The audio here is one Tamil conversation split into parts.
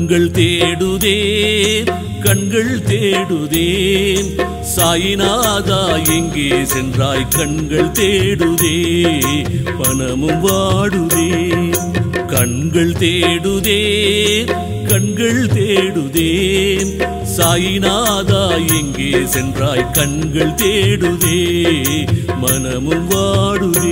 கண்கள் தேடுதே கண்கள் தேடுதே சாயிநாதா எங்கே சென்றாய் கண்கள் தேடுதே பணமும் வாடுதே கண்கள் தேடுதே கண்கள் தேடுதே சாயிநாதா எங்கே சென்றாய் கண்கள் தேடுதே மனமும் வாடுதே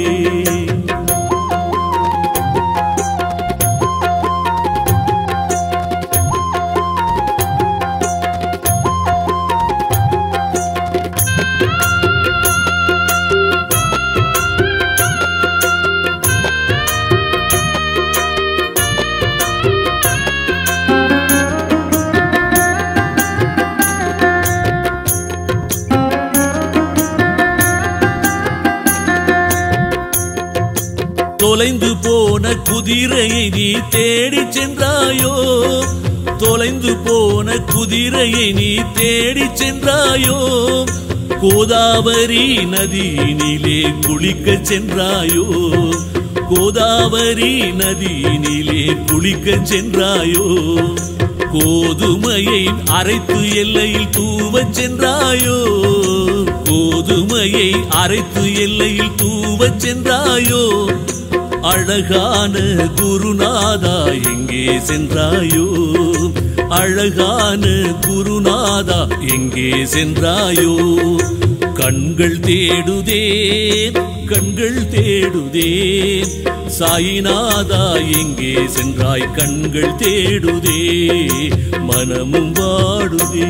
தொலைந்து போன குதிரையை நீ தேடி சென்றாயோ தொலைந்து போன குதிரையை நீ தேடி சென்றாயோ கோதாவரி நதியினிலே குளிக்க சென்றாயோ கோதாவரி நதியினிலே குளிக்க சென்றாயோ கோதுமையை அரைத்து எல்லையில் தூவச் சென்றாயோ கோதுமையை அரைத்து எல்லையில் தூவச் சென்றாயோ அழகான குருநாதா எங்கே சென்றாயோ அழகான குருநாதா எங்கே சென்றாயோ கண்கள் தேடுதே கண்கள் தேடுதே சாயிநாதா எங்கே சென்றாய் கண்கள் தேடுதே மனமும் வாடுதே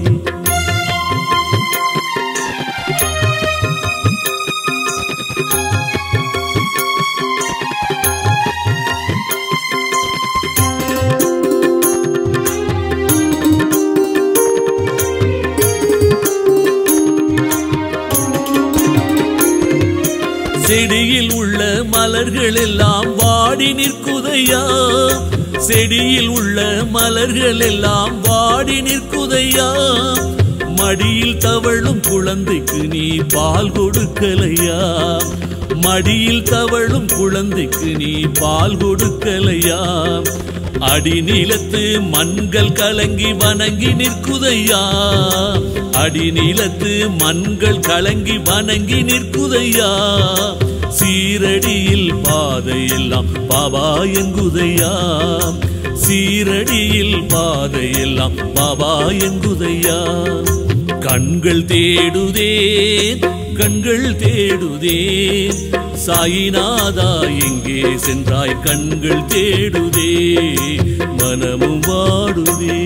செடியில் உள்ள மலர்கள் எல்லாம் வாடி நிற்குதையா செடியில் உள்ள மலர்கள் எல்லாம் வாடி நிற்குதையா மடியில் தவழும் குழந்தைக்கு நீ பால் கொடுக்கலையா மடியில் தவழும் குழந்தைக்கு நீ பால் கொடுக்கலையா அடிநிலத்து மண்கள் கலங்கி வணங்கி நிற்குதையா அடிநிலத்து மண்கள் கலங்கி வணங்கி நிற்குதையா சீரடியில் பாதையெல்லாம் பாபா எங்குதையா சீரடியில் பாதையெல்லாம் பாபா எங்குதையா கண்கள் தேடுதே கண்கள் தேடுதே சாயிநாதா எங்கே சென்றாய் கண்கள் தேடுதே மனமும் வாடுதே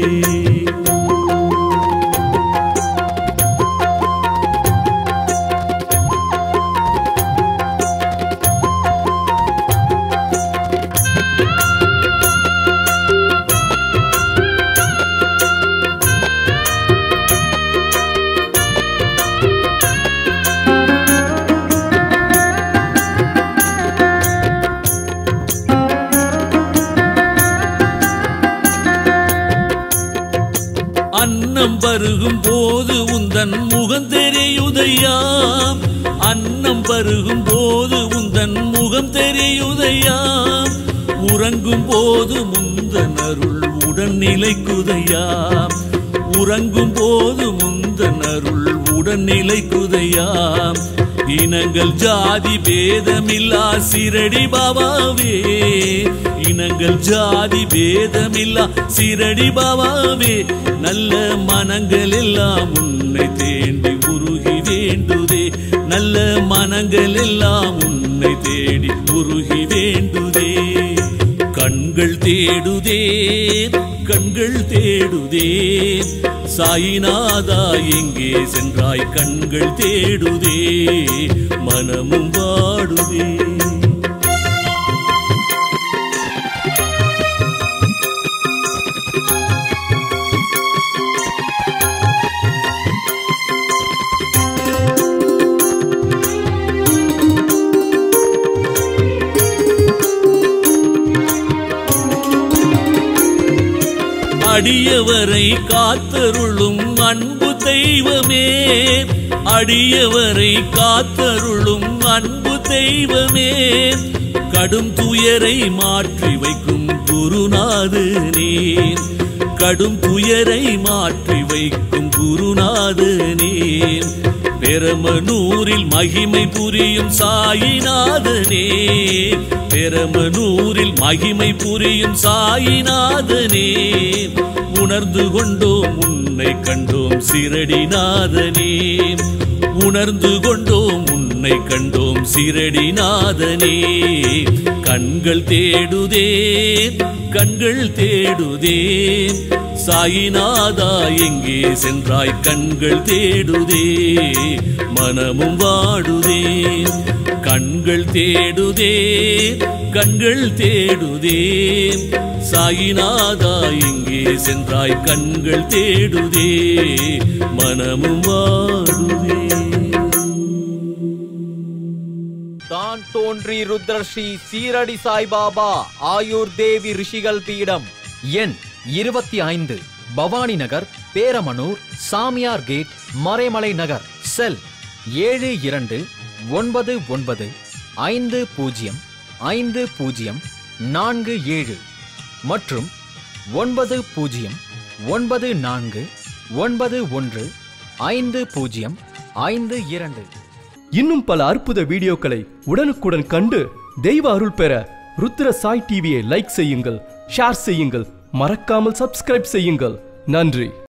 அன்னம் பருகும் போது உந்தன் முகம் தெரியுதையா அன்னம் பருகும் போது உந்தன் முகம் தெரியுதையா உறங்கும் போது முந்தன் அருள் உடன் நிலைக்குதையா உறங்கும் போது முந்தன் அருள் உடன் நிலைக்குதையா இனங்கள் ஜாதி பேதமில்லா சிரடி பாபாவே இனங்கள் ஜாதி பேதமில்லா சிரடி பாபாவே நல்ல மனங்கள் எல்லாம் உன்னை தேடி உருகி வேண்டுதே நல்ல மனங்கள் எல்லாம் உன்னை தேடி உருகி வேண்டுதே கண்கள் தேடுதே கண்கள் தேடுதே சாயிநாதா எங்கே சென்றாய் கண்கள் தேடுதே மனமும் வாடுதே அடியவரை காத்தருளும் அன்பு தெய்வமே அடியவரை காத்தருளும் அன்பு தெய்வமே கடும் துயரை மாற்றி வைக்கும் குருநாதனே கடும் துயரை மாற்றி வைக்கும் குருநாதனே பெரமனூரில் மகிமை புரியும் சாயிநாதனே பெரமனூரில் மகிமை புரியும் சாயிநாதனே உணர்ந்து கொண்டோம் உன்னை கண்டோம் சிரடிநாதனே உணர்ந்து கொண்டோம் உன்னை கண்டோம் சிரடிநாதனே கண்கள் தேடுதே கண்கள் தேடுதே சாயிநாதா எங்கே சென்றாய் கண்கள் தேடுதே மனமும் வாடுதே கண்கள் தேடுதே கண்கள் தேடுதே சாயிநாதா எங்கே சென்றாய் கண்கள் தேடுதே மனமும் வாடுதே தான் தோன்றி ருத்ரஸ்ரீ சீரடி சாய்பாபா ஆயுர் தேவி ரிஷிகள் பீடம் எண் இருபத்தி ஐந்து பவானி நகர் பேரமனூர் சாமியார் கேட் மறைமலை நகர் செல் ஏழு இரண்டு ஒன்பது ஒன்பது ஐந்து பூஜ்ஜியம் ஐந்து பூஜ்ஜியம் நான்கு ஏழு மற்றும் ஒன்பது பூஜ்ஜியம் ஒன்பது நான்கு ஒன்பது ஒன்று ஐந்து பூஜ்ஜியம் ஐந்து இரண்டு இன்னும் பல அற்புத வீடியோக்களை உடனுக்குடன் கண்டு தெய்வ அருள் பெற ருத்ர சாய் டிவியை லைக் செய்யுங்கள் ஷேர் செய்யுங்கள் மறக்காமல் சப்ஸ்கிரைப் செய்யுங்கள் நன்றி